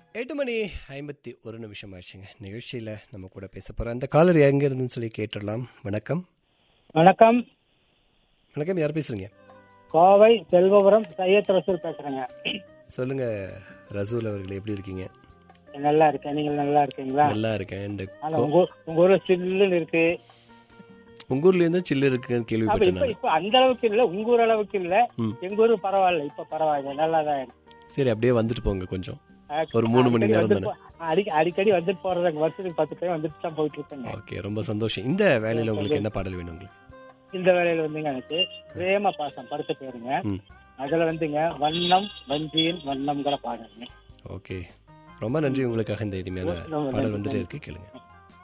எட்டு மணி ஐம்பத்தி ஒரு நிமிஷம் ஆயிடுச்சுங்க நிகழ்ச்சியில் நம்ம கூட பேச போகிறோம் அந்த காலர் எங்கே இருந்துன்னு சொல்லி கேட்டுடலாம் வணக்கம் வணக்கம் வணக்கம் யார் பேசுகிறீங்க கோவை செல்வபுரம் சையத் ரசூல் பேசுறேங்க சொல்லுங்கள் ரசூல் அவர்கள் எப்படி இருக்கீங்க நல்லா இருக்கேன் நீங்க நல்லா இருக்கீங்களா நல்லா இருக்கேன் இந்த ஆனா உங்க ஊர்- உங்க ஊர்ல சில்லுன்னு இருக்கு உங்கள் ஊர்லேருந்து சில்லு இருக்குன்னு அப்ப கேள்விப்பட்டேன் இப்ப நான் இப்ப அந்த அளவுக்கு இல்ல உங்க ஊர் அளவுக்கு இல்ல ம். எங்க ஊரு பரவாயில்ல இப்ப பரவாயில்ல நல்லா தான் இருக்கு சரி அப்படியே வந்துட்டு போங்க கொஞ்சம் ஒரு மூணு மணி அடிக்கடி நேரம் வந்துட்டு தானே போ- அடிக்க- அடிக்கடி வந்துட்டு போறதுங்க வருஷத்துக்கு பத்து டைம் வந்துட்டு தான் போயிட்டு இருக்கேங்க ஓகே ரொம்ப சந்தோஷம் இந்த வேலையில் உங்களுக்கு என்ன பாடல் வேணும் உங்களுக்கு இந்த வேலையில வந்துங்க எனக்கு பிரேம பாசம் படுத்த பேருங்க ம். அதுல வந்துங்க வண்ணம் வஞ்சியின் வண்ணம்ங்கிற பாடுங்க ஓகே ரொம்ப நன்றி உங்களுக்காக இந்த இனிமையான ரொம்ப பாடல் நன்றி. வந்துட்டே இருக்கு கேளுங்க